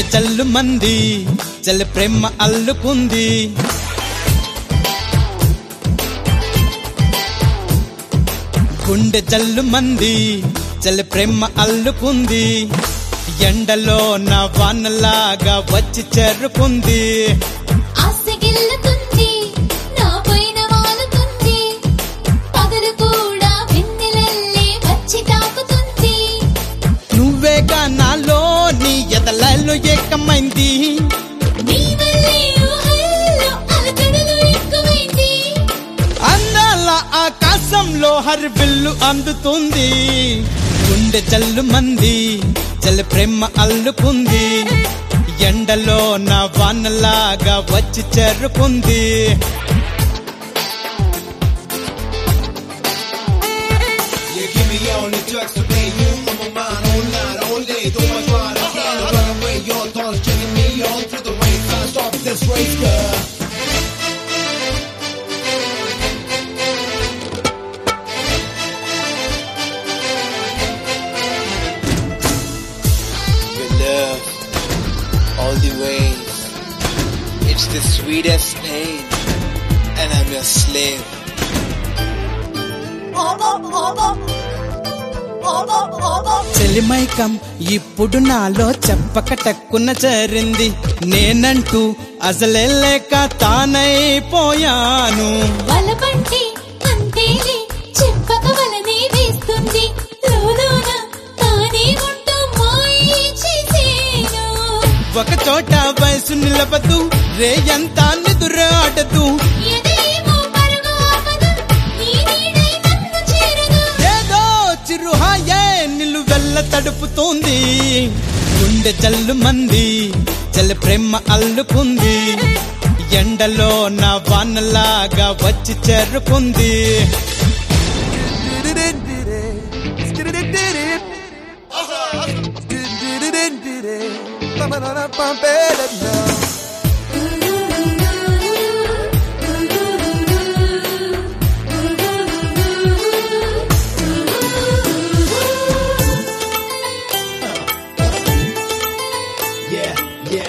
జల్లు మంది జల్ ప్రేమ అల్లుకుంది గుండె జల్లు మంది జల్ ప్రేమ అల్లుకుంది ఎండలో నా వానలాగా వచ్చి చేరుకుంది ఆశ గెల్లుతుంది నా పైన వాలుతుంది పగలు కూడా వెన్నెలల్లే వచ్చి తాకుతుంది నువ్వేగా నాలో నీ ఎదలలో ఏకమైంది నీ వల్లే ఊహల్లో అలకడలు ఎక్కువైంది అందాల ఆకాశంలో హరిబిల్లు అందుతుంది గుండె జల్లు మంది జల్ ప్రేమ అల్లుకుంది ఎండలో నా వానలాగా వచ్చి చేరుకుంది You give me all the drugs to pay you. I'm a man all night, all day. Don't much ride, I'm trying to run away. Your thoughts checking me on through the rain. Can't stop this race, girl. Your love, all the ways. It's the sweetest pain, and I'm your slave. చెలిమైకం ఇప్పుడు నాలో చెప్పక టక్కున చేరింది నేనంటూ అసలే లేక తానైపోయాను వలపంటి అంతేలే చెప్పక వలనే వేస్తుంది లోలోన తానే ఉంటూ మాయ చేసేను ఒక చోట వయసు నిలబదు రేయంతా నిదురాడదు ఎదేమో పరుగు ఆపదు నీ నీడై నన్ను చేరదు ఏదో చిరుహాయే నిలువెల్ల తడుపుతోంది గుండె జల్లు మంది జల్ ప్రేమ అల్లుకుంది ఎండలో నా వానలాగా వచ్చి చేరుకుంది Yeah, yeah.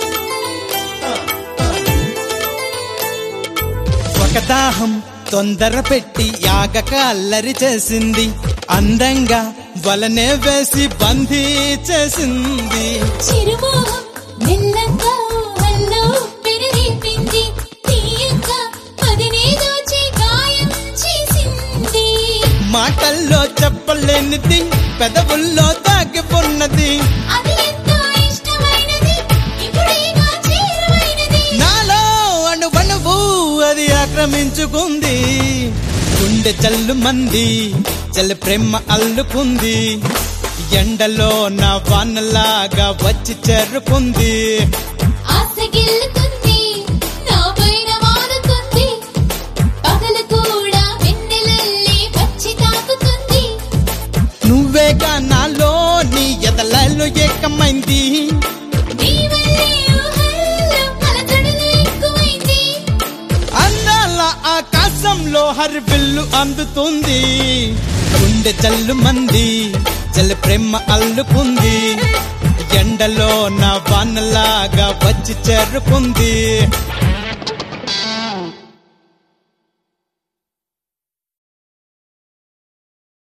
ఒక దాహం తొందర పెట్టి యాగక అల్లరి చేసింది అందంగా వలనే వేసి బందీ చేసింది చిరుమోహం మెల్లంగా ఊహల్లో పెరిగింది తీయంగా పదినే దోచి గాయం చేసింది మాటల్లో చెప్పలేనిది పెదవుల్లో దాగి ఉన్నది అది ఎంతో ఇష్టమైనది ఇప్పుడేగా చేరువైనది నాలో అణువణువు అది ఆక్రమించుకుంది గుండె జల్లు మంది జల్ ప్రేమ అల్లుకుంది ఎండలో నా వానలాగా వచ్చి చేరుకుంది ఆశ గెల్లుతుంది నా పైన వాలుతుంది పగలు కూడా వెన్నెలల్లే వచ్చి తాకుతుంది నువ్వేగా నాలో నీ ఎదలలో ఏకమైంది నీ వల్లే ఊహల్లో అలజడులు ఎక్కువైంది అందాల ఆకాశంలో హరిబిల్లు అందుతుంది గుండె జల్లు మంది జల్ ప్రేమ అల్లుకుంది ఎండలో నా వానలాగా వచ్చి చేరుకుంది